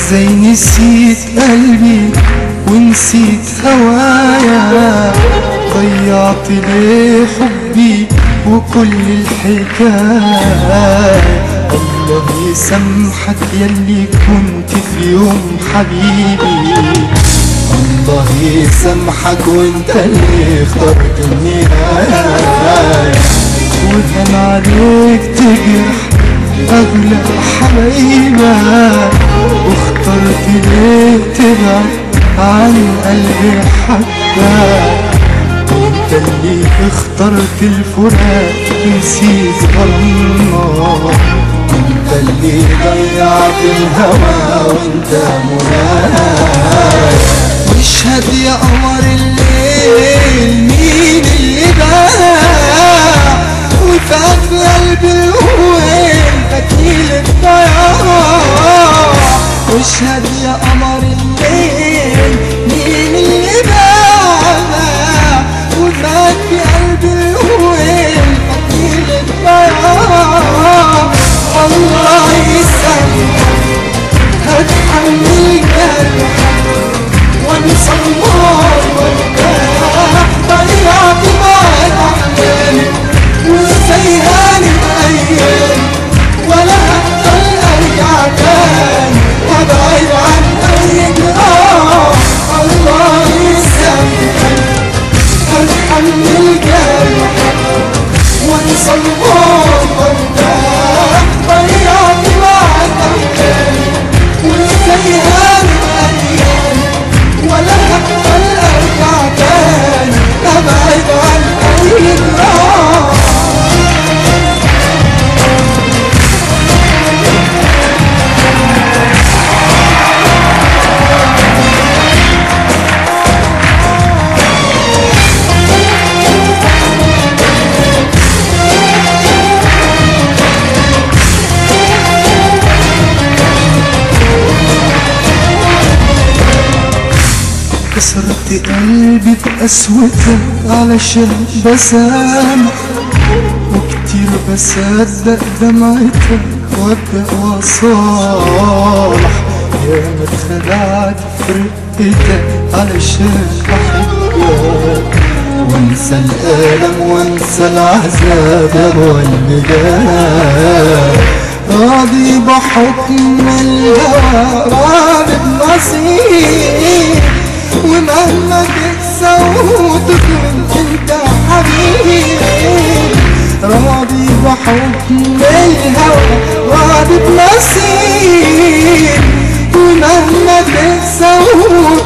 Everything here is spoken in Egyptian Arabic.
ازاي نسيت قلبي ونسيت هوايا ضيعت ليه حبي وكل الحكاية الله يسامحك يلي كنت في يوم حبيبي الله يسامحك وانت اللي اخترت النهاية وكان عليك تجرح أغلى حبايبك واخترت ليه تبعد عن قلبي حبك انت اللي اخترت الفراق نسيت ظلمنا انت اللي ضيعت الهوى وانت منايا واشهد يا قمر الليل مين اللي باع وفات في قلبي الوين فتيل الضياع واشهد يا قمر الليل مين اللي باع وفات في قلبي الوين فتيل الضياع الله يسامحك هتحمل جرحك وانسى النار وارتاح ضيعت معاك احلامي وازاي هانت ايامي ولا هفضل ارجع تاني هبعد عن اي جراح الله يسامحك هتحمل جرحك وانسى النار وارتاح ضيعت معاك احلامي وازاي هانت ايامي ولا هقبل ارجع تاني ابعد عن اي جراح كسرت قلبي بقسوتك علشان بسامح وكتير بصدق دمعتك وابدا واصالح يا ما اتخدعت في رقتك علشان بحبك وانسى الالم وانسى العذاب والمجال راضي بحكم الهوى راضي بنصيب ومهما تقسى وتكون انت حبيبي راضي بحكم الهوى راضي بنصيب ومهما تقسى